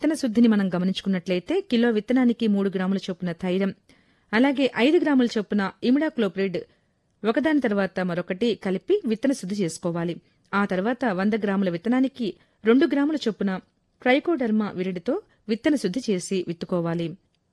విత్తన శుద్ధిని మనం గమనించుకున్నట్లయితే కిలో విత్తనానికి మూడు గ్రాముల చొప్పున థైరం అలాగే ఐదు గ్రాముల చొప్పున ఇమిడాక్లోప్రిడ్ ఒకదాని తర్వాత మరొకటి కలిపి విత్తన శుద్ధి చేసుకోవాలి ఆ తర్వాత వంద గ్రాముల విత్తనానికి రెండు గ్రాముల చొప్పున ట్రైకోడర్మా విరిడితో విత్తన శుద్ధి చేసి విత్తుకోవాలి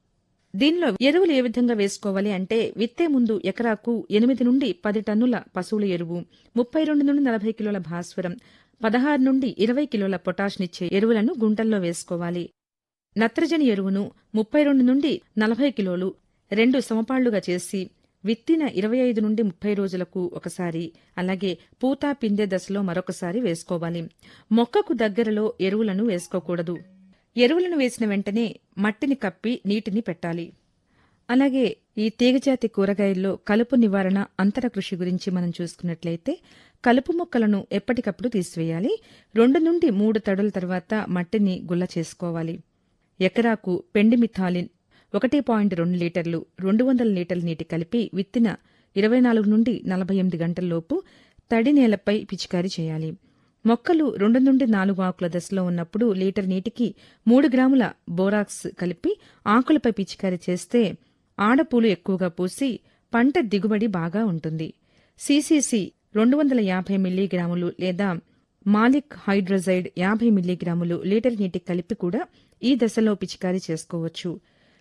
దీనిలో ఎరువులు ఏ విధంగా వేసుకోవాలి అంటే విత్తే ముందు ఎకరాకు ఎనిమిది నుండి పది టన్నుల పశువుల ఎరువు ముప్పై రెండు నుండి నలభై కిలోల భాస్వరం పదహారు నుండి ఇరవై కిలోల పొటాష్నిచ్చే ఎరువులను గుంటల్లో వేసుకోవాలి నత్రజని ఎరువును ముప్పై రెండు నుండి నలభై కిలోలు రెండు సమపాళ్లుగా చేసి విత్తిన ఇరవై ఐదు నుండి ముప్పై రోజులకు ఒకసారి అలాగే పూత పిందె దశలో మరొకసారి వేసుకోవాలి మొక్కకు దగ్గరలో ఎరువులను వేసుకోకూడదు ఎరువులను వేసిన వెంటనే మట్టిని కప్పి నీటిని పెట్టాలి అలాగే ఈ తీగజాతి కూరగాయల్లో కలుపు నివారణ అంతర కృషి గురించి మనం చూసుకున్నట్లయితే కలుపు మొక్కలను ఎప్పటికప్పుడు తీసివేయాలి రెండు నుండి మూడు తడుల తర్వాత మట్టిని గుల్ల చేసుకోవాలి ఎకరాకు పెండిమిథాలిన్ ఒకటి పాయింట్ రెండు లీటర్లు రెండు వందల లీటర్ల నీటి కలిపి విత్తిన ఇరవై నాలుగు నుండి నలభై ఎనిమిది గంటల్లోపు తడి నేలపై పిచికారీ చేయాలి మొక్కలు రెండు నుండి నాలుగు ఆకుల దశలో ఉన్నప్పుడు లీటర్ నీటికి మూడు గ్రాముల బోరాక్స్ కలిపి ఆకులపై పిచికారీ చేస్తే ఆడపూలు ఎక్కువగా పూసి పంట దిగుబడి బాగా ఉంటుంది సీసీసీ రెండు వందల యాభై మిల్లీగ్రాములు లేదా మాలిక్ హైడ్రోజైడ్ యాభై మిల్లీగ్రాములు లీటర్ నీటికి కలిపి కూడా ఈ దశలో పిచికారీ చేసుకోవచ్చు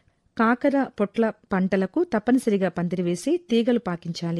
కాకర పొట్ల పంటలకు తప్పనిసరిగా పందిరివేసి తీగలు పాకించాలి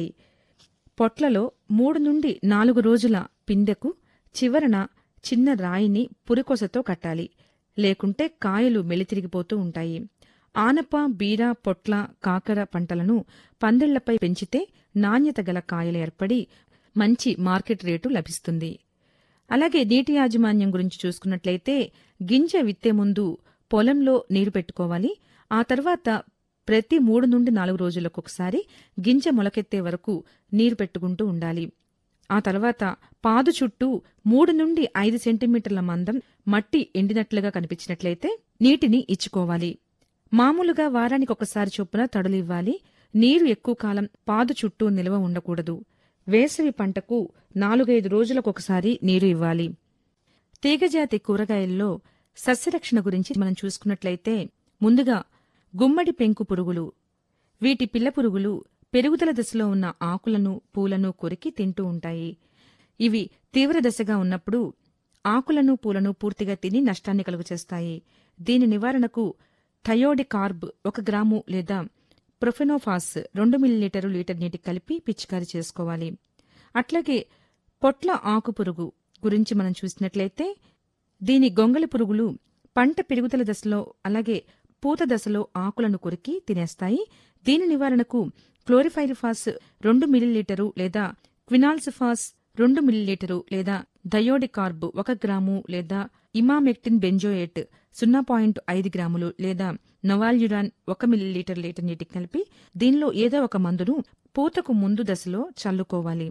పొట్లలో మూడు నుండి నాలుగు రోజుల పిందెకు చివరన చిన్న రాయిని పురికొసతో కట్టాలి లేకుంటే కాయలు మెలితిరిగిపోతూ ఉంటాయి ఆనప బీర పొట్ల కాకర పంటలను పందిళ్లపై పెంచితే నాణ్యత గల కాయలు ఏర్పడి మంచి మార్కెట్ రేటు లభిస్తుంది అలాగే నీటి యాజమాన్యం గురించి చూసుకున్నట్లయితే గింజ విత్తే ముందు పొలంలో నీరు పెట్టుకోవాలి ఆ తర్వాత ప్రతి మూడు నుండి నాలుగు రోజులకు ఒకసారి గింజ మొలకెత్తే వరకు నీరు పెట్టుకుంటూ ఉండాలి ఆ తర్వాత పాదు చుట్టూ మూడు నుండి ఐదు సెంటీమీటర్ల మందం మట్టి ఎండినట్లుగా కనిపించినట్లయితే నీటిని ఇచ్చుకోవాలి మామూలుగా వారానికి ఒకసారి చొప్పున తడులు ఇవ్వాలి నీరు ఎక్కువ కాలం పాదు చుట్టూ నిల్వ ఉండకూడదు వేసవి పంటకు నాలుగైదు రోజులకొకసారి నీరు ఇవ్వాలి తీగజాతి కూరగాయల్లో సస్యరక్షణ గురించి మనం చూసుకున్నట్లయితే ముందుగా గుమ్మడి పెంకు పురుగులు వీటి పిల్ల పురుగులు పెరుగుదల దశలో ఉన్న ఆకులను పూలను కొరికి తింటూ ఉంటాయి ఇవి తీవ్ర దశగా ఉన్నప్పుడు ఆకులను పూలను పూర్తిగా తిని నష్టాన్ని కలుగచేస్తాయి దీని నివారణకు థయోడికార్బ్ ఒక గ్రాము లేదా ప్రొఫెనోఫాస్ రెండు మిల్లీలీటరు లీటర్ నీటికి కలిపి పిచికారీ చేసుకోవాలి అట్లాగే పొట్ల ఆకు పురుగు గురించి మనం చూసినట్లయితే దీని గొంగళి పురుగులు పంట పెరుగుదల దశలో అలాగే పూత దశలో ఆకులను కొరికి తినేస్తాయి దీని నివారణకు క్లోరిఫైరిఫాస్ రెండు మిల్లీలీటరు లేదా క్వినాల్సిఫాస్ రెండు మిల్లీలీటరు లేదా థయోడికార్బ్ ఒక గ్రాము లేదా ఇమామెక్టిన్ బెంజోయేట్ సున్నా పాయింట్ ఐదు గ్రాములు లేదా నొవాల్యురాన్ ఒక మిల్లీలీటర్ లీటర్ నీటికి కలిపి దీనిలో ఏదో ఒక మందును పూతకు ముందు దశలో చల్లుకోవాలి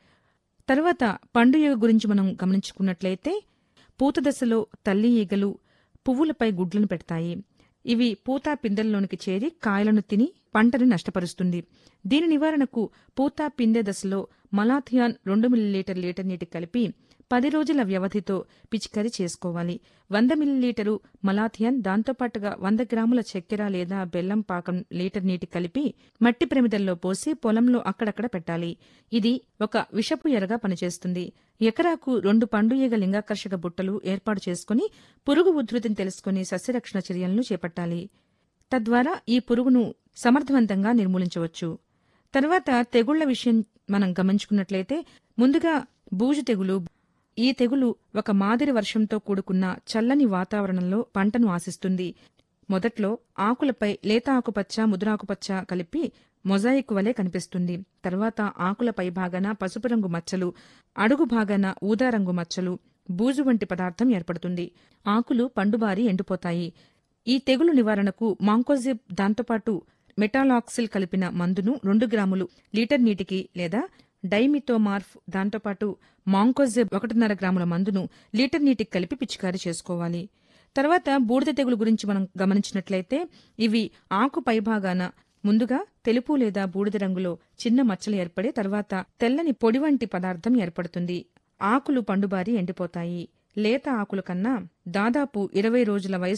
తర్వాత పండు ఈగ గురించి మనం గమనించుకున్నట్లయితే పూత దశలో తల్లి ఈగలు పువ్వులపై గుడ్లను పెడతాయి ఇవి పూత పిందెల్లోనికి చేరి కాయలను తిని పంటను నష్టపరుస్తుంది దీని నివారణకు పూత పిందె దశలో మలాథియాన్ రెండు మిల్లీలీటర్ లీటర్ నీటికి కలిపి పది రోజుల వ్యవధితో పిచికారీ చేసుకోవాలి వంద మిల్లీలీటరు మలాథియాన్ దాంతోపాటుగా వంద గ్రాముల చక్కెర లేదా బెల్లం పాకం లీటర్ నీటి కలిపి మట్టి ప్రమిదల్లో పోసి పొలంలో అక్కడక్కడ పెట్టాలి ఇది ఒక విషపు ఎరగా పనిచేస్తుంది ఎకరాకు రెండు పండు ఈగ లింగాకర్షక బుట్టలు ఏర్పాటు చేసుకుని పురుగు ఉధృతిని తెలుసుకుని సస్యరక్షణ చర్యలను చేపట్టాలి తద్వారా ఈ పురుగును సమర్థవంతంగా నిర్మూలించవచ్చు తర్వాత తెగుళ్ల విషయం మనం గమనించుకున్నట్లయితే ముందుగా బూజు తెగులు ఈ తెగులు ఒక మాదిరి వర్షంతో కూడుకున్న చల్లని వాతావరణంలో పంటను ఆశిస్తుంది మొదట్లో ఆకులపై లేత ఆకుపచ్చ ముదురాకుపచ్చ కలిపి మొజాయిక్ వలె కనిపిస్తుంది తర్వాత ఆకుల పై భాగాన పసుపు రంగు మచ్చలు అడుగు భాగాన ఊదా రంగు మచ్చలు బూజు వంటి పదార్థం ఏర్పడుతుంది ఆకులు పండుబారి ఎండిపోతాయి ఈ తెగులు నివారణకు మాంకోజిబ్ దాంతోపాటు మెటాలాక్సిల్ కలిపిన మందును రెండు గ్రాములు లీటర్ నీటికి లేదా డైమితోమార్ఫ్ దాంతోపాటు మాంకోజెబ్ ఒకటిన్నర గ్రాముల మందును లీటర్ నీటికి కలిపి పిచికారీ చేసుకోవాలి తర్వాత బూడిద తెగులు గురించి మనం గమనించినట్లయితే ఇవి ఆకు పైభాగాన ముందుగా తెలుపు లేదా బూడిద రంగులో చిన్న మచ్చలు ఏర్పడి తర్వాత తెల్లని పొడి వంటి పదార్థం ఏర్పడుతుంది ఆకులు పండుబారి ఎండిపోతాయి లేత ఆకుల కన్నా దాదాపు ఇరవై రోజుల వయసు